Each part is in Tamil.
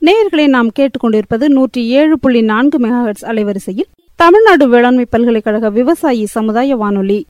நேயர்களை நாம் கேட்டுக்கொண்டிருப்பது நூற்றி ஏழு புள்ளி நான்கு மெகாஹெட்ஸ் அலைவரிசையில் தமிழ்நாடு வேளாண்மை பல்கலைக்கழக விவசாயி சமுதாய வானொலி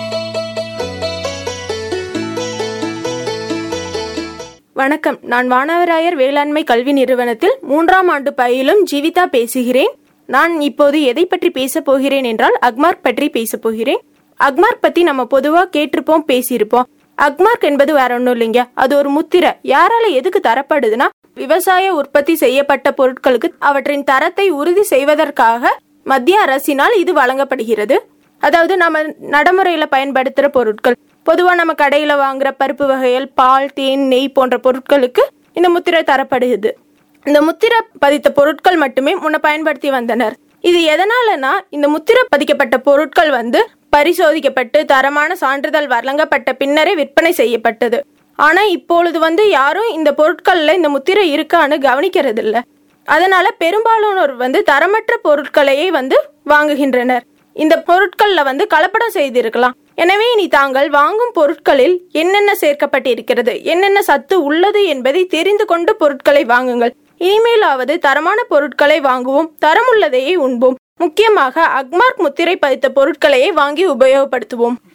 வணக்கம் நான் வானவராயர் வேளாண்மை கல்வி நிறுவனத்தில் மூன்றாம் ஆண்டு பயிலும் ஜீவிதா பேசுகிறேன் நான் இப்போது எதை பற்றி பேசப் போகிறேன் என்றால் அக்மார்க் பற்றி பேசப் போகிறேன் அக்மார்க் பத்தி நம்ம பொதுவா கேட்டிருப்போம் பேசியிருப்போம் அக்மார்க் என்பது வேற ஒன்றும் இல்லைங்க அது ஒரு முத்திரை யாரால எதுக்கு தரப்படுதுன்னா விவசாய உற்பத்தி செய்யப்பட்ட பொருட்களுக்கு அவற்றின் தரத்தை உறுதி செய்வதற்காக மத்திய அரசினால் இது வழங்கப்படுகிறது அதாவது நம்ம நடைமுறையில பயன்படுத்துற பொருட்கள் பொதுவா நம்ம கடையில வாங்குற பருப்பு வகைகள் பால் தேன் நெய் போன்ற பொருட்களுக்கு இந்த முத்திரை தரப்படுகிறது இந்த முத்திரை பதித்த பொருட்கள் மட்டுமே முன்ன பயன்படுத்தி வந்தனர் இது எதனாலனா இந்த முத்திரை பதிக்கப்பட்ட பொருட்கள் வந்து பரிசோதிக்கப்பட்டு தரமான சான்றிதழ் வழங்கப்பட்ட பின்னரே விற்பனை செய்யப்பட்டது ஆனா இப்பொழுது வந்து யாரும் இந்த பொருட்கள்ல இந்த முத்திரை இருக்கான்னு கவனிக்கிறது இல்ல அதனால பெரும்பாலானோர் வந்து தரமற்ற பொருட்களையே வந்து வாங்குகின்றனர் இந்த பொருட்கள்ல வந்து கலப்படம் செய்திருக்கலாம் எனவே இனி தாங்கள் வாங்கும் பொருட்களில் என்னென்ன சேர்க்கப்பட்டிருக்கிறது என்னென்ன சத்து உள்ளது என்பதை தெரிந்து கொண்டு பொருட்களை வாங்குங்கள் இனிமேலாவது தரமான பொருட்களை வாங்குவோம் தரமுள்ளதையே உண்போம் முக்கியமாக அக்மார்க் முத்திரை பதித்த பொருட்களையே வாங்கி உபயோகப்படுத்துவோம்